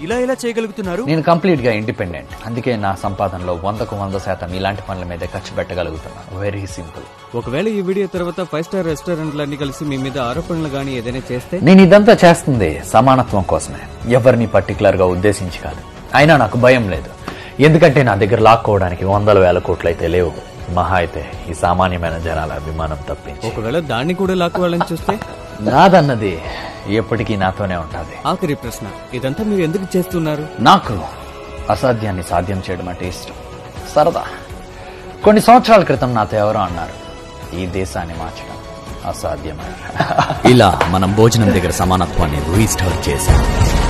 ఇలా ఎలా చేయగలుగుతున్నారు నేను కంప్లీట్ గా ఇండిపెండెంట్ అందుకే నా సంపాదనలో వందకు వంద శాతం ఇలాంటి పనుల మీద ఖర్చు పెట్టగలుగుతున్నాను వెరీ సింపుల్ ఒకవేళ ఈ వీడియో తర్వాత ఫైవ్ స్టార్ రెస్టారెంట్లన్నీ కలిసి మీ మీద ఆరోపణలు గానీ ఏదైనా చేస్తే నేను ఇదంతా చేస్తుంది సమానత్వం కోసమే ఎవరిని పర్టికులర్ గా ఉద్దేశించి కాదు అయినా నాకు భయం లేదు ఎందుకంటే నా దగ్గర లాక్కోవడానికి వందల వేల కోట్లు అయితే లేవు మహా అయితే ఈ సామాన్యమైన జనాల అభిమానం తప్పించి ఒకవేళ దాన్ని కూడా లాక్కోవాలని చూస్తే నాదన్నది ఎప్పటికీ నాతోనే ఉంటుంది ఆఖరి ప్రశ్న ఇదంతా మీరు ఎందుకు చేస్తున్నారు నాకు అసాధ్యాన్ని సాధ్యం చేయడం అంటే ఇష్టం సరదా కొన్ని సంవత్సరాల క్రితం నాతో ఎవరో అన్నారు ఈ దేశాన్ని మార్చడం అసాధ్యమని ఇలా మనం భోజనం దగ్గర సమానత్వాన్ని రీస్టార్ట్ చేశాం